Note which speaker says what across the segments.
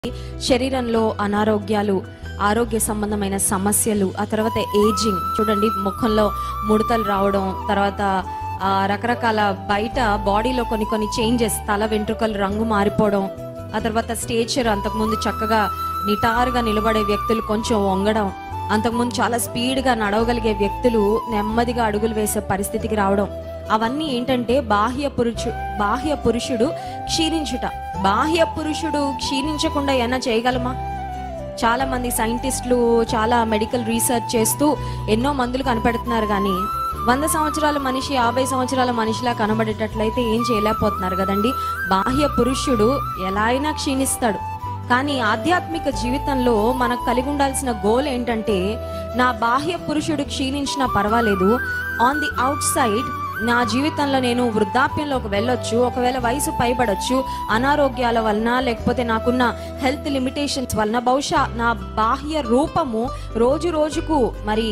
Speaker 1: శరీరంలో అనారోగ్యాలు ఆరోగ్య సంబంధమైన సమస్యలు ఆ తర్వాత ఏజింగ్ చూడండి ముఖంలో ముడతలు రావడం తర్వాత ఆ, రకరకాల బయట బాడీలో కొన్ని కొన్ని చేంజెస్ తల వెంట్రుకలు రంగు మారిపోవడం ఆ తర్వాత స్టేచర్ అంతకుముందు చక్కగా నిటారుగా నిలబడే వ్యక్తులు కొంచెం వంగడం అంతకుముందు చాలా స్పీడ్గా నడవగలిగే వ్యక్తులు నెమ్మదిగా అడుగులు వేసే పరిస్థితికి రావడం అవన్నీ ఏంటంటే బాహ్య పురుషు బాహ్య పురుషుడు క్షీణించుట బాహ్య పురుషుడు క్షీణించకుండా ఏమైనా చేయగలమా చాలా మంది సైంటిస్టులు చాలా మెడికల్ రీసెర్చ్ చేస్తూ ఎన్నో మందులు కనిపెడుతున్నారు కానీ వంద సంవత్సరాల మనిషి యాభై సంవత్సరాల మనిషిలా కనబడేటట్లయితే ఏం చేయలేకపోతున్నారు కదండి బాహ్య పురుషుడు ఎలా అయినా క్షీణిస్తాడు కానీ ఆధ్యాత్మిక జీవితంలో మనకు కలిగి ఉండాల్సిన గోల్ ఏంటంటే నా బాహ్య పురుషుడు క్షీణించినా పర్వాలేదు ఆన్ ది అవుట్ సైడ్ నా జీవితంలో నేను వృద్ధాప్యంలోకి వెళ్ళొచ్చు ఒకవేళ వయసు పైబడొచ్చు అనారోగ్యాల వలన లేకపోతే నాకున్న హెల్త్ లిమిటేషన్స్ వలన బహుశా నా బాహ్య రూపము రోజు రోజుకు మరి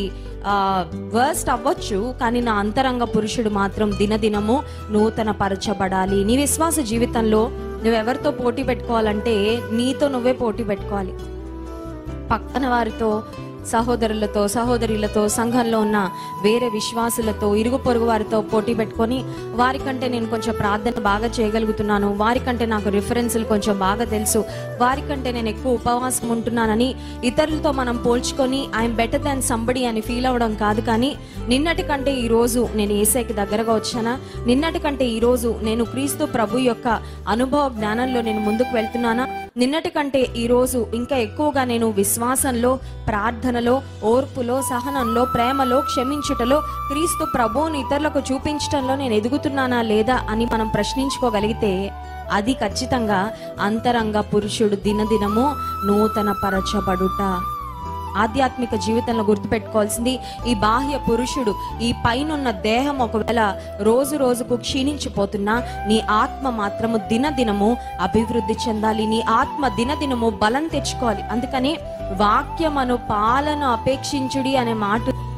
Speaker 1: వర్స్ట్ అవ్వచ్చు కానీ నా అంతరంగ పురుషుడు మాత్రం దినదినము నూతన పరచబడాలి నీ విశ్వాస జీవితంలో నువ్వెవరితో పోటీ పెట్టుకోవాలంటే నీతో నువ్వే పోటీ పెట్టుకోవాలి పక్కన వారితో సహోదరులతో సహోదరులతో సంఘంలో ఉన్న వేరే విశ్వాసులతో ఇరుగు పొరుగు వారితో పోటీ పెట్టుకొని వారికంటే నేను కొంచెం ప్రార్థన బాగా చేయగలుగుతున్నాను వారికంటే నాకు రిఫరెన్స్లు కొంచెం బాగా తెలుసు వారికంటే నేను ఎక్కువ ఉపవాసం ఉంటున్నానని ఇతరులతో మనం పోల్చుకొని ఐఎమ్ బెటర్ దాన్ సంబడి అని ఫీల్ అవ్వడం కాదు కానీ నిన్నటి కంటే ఈ రోజు నేను ఏసైకి దగ్గరగా వచ్చానా నిన్నటి కంటే ఈ రోజు నేను క్రీస్తు ప్రభు యొక్క అనుభవ జ్ఞానంలో నేను ముందుకు వెళ్తున్నానా నిన్నటి కంటే ఈ రోజు ఇంకా ఎక్కువగా నేను విశ్వాసంలో ప్రార్థనలో ఓర్పులో సహనంలో ప్రేమలో క్షమించుటలో క్రీస్తు ప్రభువుని ఇతరులకు చూపించటంలో నేను ఎదుగుతున్నానా లేదా అని మనం ప్రశ్నించుకోగలిగితే అది ఖచ్చితంగా అంతరంగ పురుషుడు దినదినము నూతన పరచబడుట ఆధ్యాత్మిక జీవితంలో గుర్తుపెట్టుకోవాల్సింది ఈ బాహ్య పురుషుడు ఈ పైనున్న దేహం ఒకవేళ రోజు రోజుకు క్షీణించిపోతున్నా నీ ఆత్మ మాత్రము దినదినము అభివృద్ధి చెందాలి నీ ఆత్మ దినదినము బలం తెచ్చుకోవాలి అందుకని వాక్యమను పాలను అపేక్షించుడి అనే మాట